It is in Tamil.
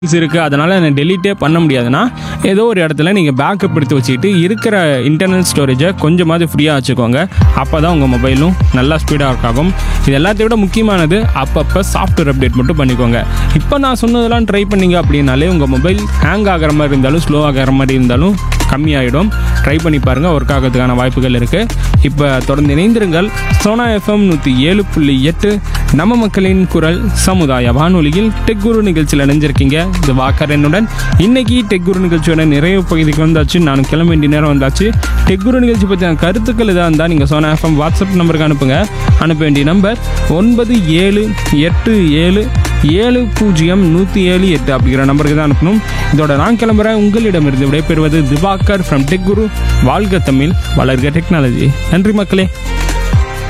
இருக்குது அதனால் நான் டெலீட்டே பண்ண முடியாதுன்னா ஏதோ ஒரு இடத்துல நீங்கள் பேக்கப் எடுத்து வச்சுக்கிட்டு இருக்கிற இன்டர்னல் ஸ்டோரேஜை கொஞ்சமாவது ஃப்ரீயாக வச்சுக்கோங்க அப்போ தான் உங்கள் மொபைலும் நல்லா ஸ்பீடாக ஒர்க் ஆகும் இது எல்லாத்தையும் விட முக்கியமானது அப்பப்போ சாஃப்ட்வேர் அப்டேட் மட்டும் பண்ணிக்கோங்க இப்போ நான் சொன்னதெல்லாம் ட்ரை பண்ணீங்க அப்படின்னாலே உங்கள் மொபைல் ஹேங் ஆகிற மாதிரி இருந்தாலும் ஸ்லோ ஆகிற மாதிரி இருந்தாலும் கம்மியாயிடும் ட்ரை பண்ணி பாருங்கள் ஒர்க் ஆகிறதுக்கான வாய்ப்புகள் இருக்குது இப்போ தொடர்ந்து இணைந்திருங்கள் சோனா எஃப்எம் நூற்றி ஏழு புள்ளி எட்டு நம்ம மக்களின் குரல் சமுதாய வானொலியில் டெக் குரு நிகழ்ச்சியில் இணைஞ்சிருக்கீங்க இது வாக்கர் என்னுடன் இன்னைக்கு டெக் குரு நிகழ்ச்சியோட நிறைய பகுதிக்கு வந்தாச்சு நானும் கிளம்ப வேண்டிய நேரம் வந்தாச்சு டெக் குரு நிகழ்ச்சி பற்றின கருத்துக்கள் இதாக இருந்தால் நீங்கள் சோனா எஃப்எம் வாட்ஸ்அப் நம்பருக்கு அனுப்புங்க அனுப்ப வேண்டிய நம்பர் ஒன்பது ஏழு எட்டு ஏழு ஏழு பூஜ்ஜியம் நூற்றி ஏழு எட்டு அப்படிங்கிற நம்பருக்கு தான் அனுப்பணும் இதோட நான் கிளம்புறேன் உங்களிடமிருந்து விடைபெறுவது திவாகர் ஃப்ரம் டெக் குரு வாழ்க தமிழ் வளர்க டெக்னாலஜி நன்றி மக்களே